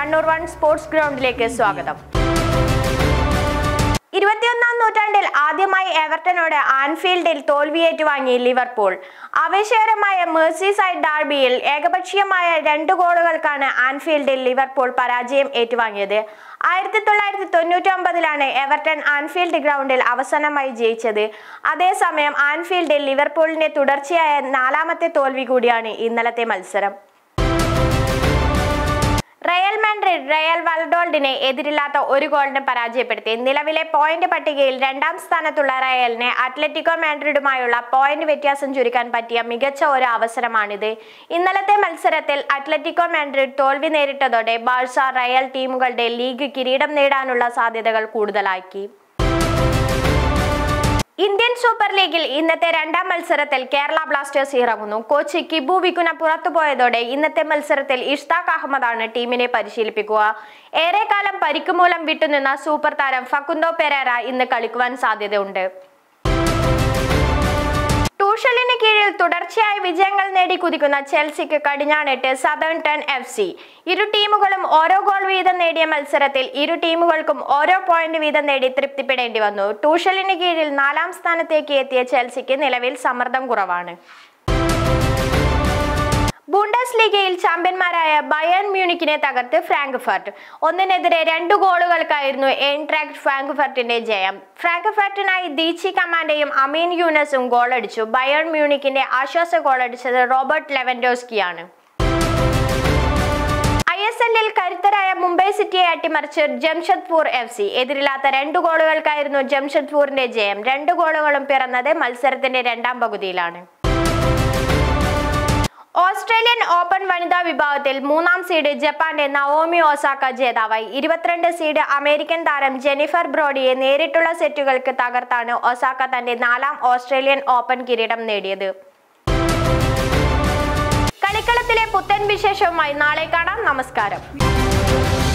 Kannur one sports ഗ്രൗണ്ടിലേക്ക് സ്വാഗതം ഇരുപത്തിയൊന്നാം നൂറ്റാണ്ടിൽ ആദ്യമായി എവർട്ടനോട് ആൻഫീൽഡിൽ തോൽവി ഏറ്റുവാങ്ങി ലിവർപൂൾ ആവേശകരമായ മേഴ്സിസൈഡ് ഡാർബിയിൽ ഏകപക്ഷീയമായ രണ്ട് ഗോളുകൾക്കാണ് ആൻഫീൽഡിൽ ലിവർപൂൾ പരാജയം ഏറ്റുവാങ്ങിയത് ആയിരത്തി തൊള്ളായിരത്തി തൊണ്ണൂറ്റി ഒമ്പതിലാണ് എവർട്ടൺ ആൻഫീൽഡ് ഗ്രൗണ്ടിൽ അവസാനമായി ജയിച്ചത് അതേസമയം ആൻഫീൽഡിൽ ലിവർപൂളിന്റെ തുടർച്ചയായ നാലാമത്തെ തോൽവി കൂടിയാണ് ഇന്നലത്തെ മത്സരം റയൽ മാഡ്രിഡ് റയൽ വാൽഡോൾഡിനെ എതിരില്ലാത്ത ഒരു ഗോളിന് പരാജയപ്പെടുത്തി നിലവിലെ പോയിന്റ് പട്ടികയിൽ രണ്ടാം സ്ഥാനത്തുള്ള റയലിനെ അത്ലറ്റിക്കോ മാഡ്രിഡുമായുള്ള പോയിന്റ് വ്യത്യാസം ചുരുക്കാൻ പറ്റിയ മികച്ച ഒരു അവസരമാണിത് ഇന്നലത്തെ മത്സരത്തിൽ അത്ലറ്റിക്കോ മാഡ്രിഡ് തോൽവി നേരിട്ടതോടെ ബാഴ്സ റയൽ ടീമുകളുടെ ലീഗ് കിരീടം നേടാനുള്ള സാധ്യതകൾ കൂടുതലാക്കി ഇന്ത്യൻ സൂപ്പർ ലീഗിൽ ഇന്നത്തെ രണ്ടാം മത്സരത്തിൽ കേരള ബ്ലാസ്റ്റേഴ്സ് ഇറങ്ങുന്നു കോച്ച് കിബു വിക്കുന പുറത്തുപോയതോടെ ഇന്നത്തെ മത്സരത്തിൽ ഇഷ്താഖ് അഹമ്മദാണ് ടീമിനെ പരിശീലിപ്പിക്കുക ഏറെക്കാലം പരിക്ക് മൂലം വിട്ടുനിന്ന സൂപ്പർ താരം ഫക്കുന്തോ പെരേര ഇന്ന് കളിക്കുവാൻ സാധ്യതയുണ്ട് ടൂഷലിന് കീഴിൽ തുടർച്ചയായി വിജയങ്ങൾ നേടി കുതിക്കുന്ന ചെൽസിക്ക് കടിഞ്ഞാണിട്ട് സദേൺ ടൺ എഫ് സി ഇരു ടീമുകളും ഓരോ ഗോൾ വീതം നേടിയ മത്സരത്തിൽ ഇരു ടീമുകൾക്കും ഓരോ പോയിന്റ് വീതം നേടി തൃപ്തിപ്പെടേണ്ടി വന്നു ടൂഷലിന് കീഴിൽ നാലാം സ്ഥാനത്തേക്ക് എത്തിയ ചെൽസിക്ക് നിലവിൽ സമ്മർദ്ദം കുറവാണ് ബുണ്ടസ് ലീഗയിൽ ചാമ്പ്യന്മാരായ ബയൺ മ്യൂണിക്കിനെ തകർത്ത് ഫ്രാങ്ക്ഫർട്ട് ഒന്നിനെതിരെ രണ്ട് ഗോളുകൾക്കായിരുന്നു എയിൻട്രാക്ട് ഫ്രാങ്ക്ഫർട്ടിന്റെ ജയം ഫ്രാങ്ക്ഫർട്ടിനായി ദീച്ചി കമാൻഡയും അമീൻ യൂനസും ഗോളടിച്ചു ബയൺ മ്യൂണിക്കിന്റെ ആശ്വാസ ഗോളടിച്ചത് റോബർട്ട് ലെവൻഡോസ്കിയാണ് ഐ എസ് എല്ലിൽ കരുത്തരായ മുംബൈ സിറ്റിയെ അട്ടിമറിച്ച് ജംഷഡ്പൂർ എഫ് സി എതിരില്ലാത്ത രണ്ട് ഗോളുകൾക്കായിരുന്നു ജംഷഡ്പൂരിന്റെ ജയം രണ്ട് ഗോളുകളും പിറന്നത് മത്സരത്തിന്റെ രണ്ടാം പകുതിയിലാണ് ഓസ്ട്രേലിയൻ ഓപ്പൺ വനിതാ വിഭാഗത്തിൽ മൂന്നാം സീഡ് ജപ്പാന്റെ നവോമി ഒസാക്ക ജേതാവായി ഇരുപത്തിരണ്ട് സീഡ് അമേരിക്കൻ താരം ജെനിഫർ ബ്രോഡിയെ നേരിട്ടുള്ള സെറ്റുകൾക്ക് തകർത്താണ് ഒസാക്ക തന്റെ നാലാം ഓസ്ട്രേലിയൻ ഓപ്പൺ കിരീടം നേടിയത് കളിക്കളത്തിലെ പുത്തൻ വിശേഷവുമായി നാളെ കാണാം നമസ്കാരം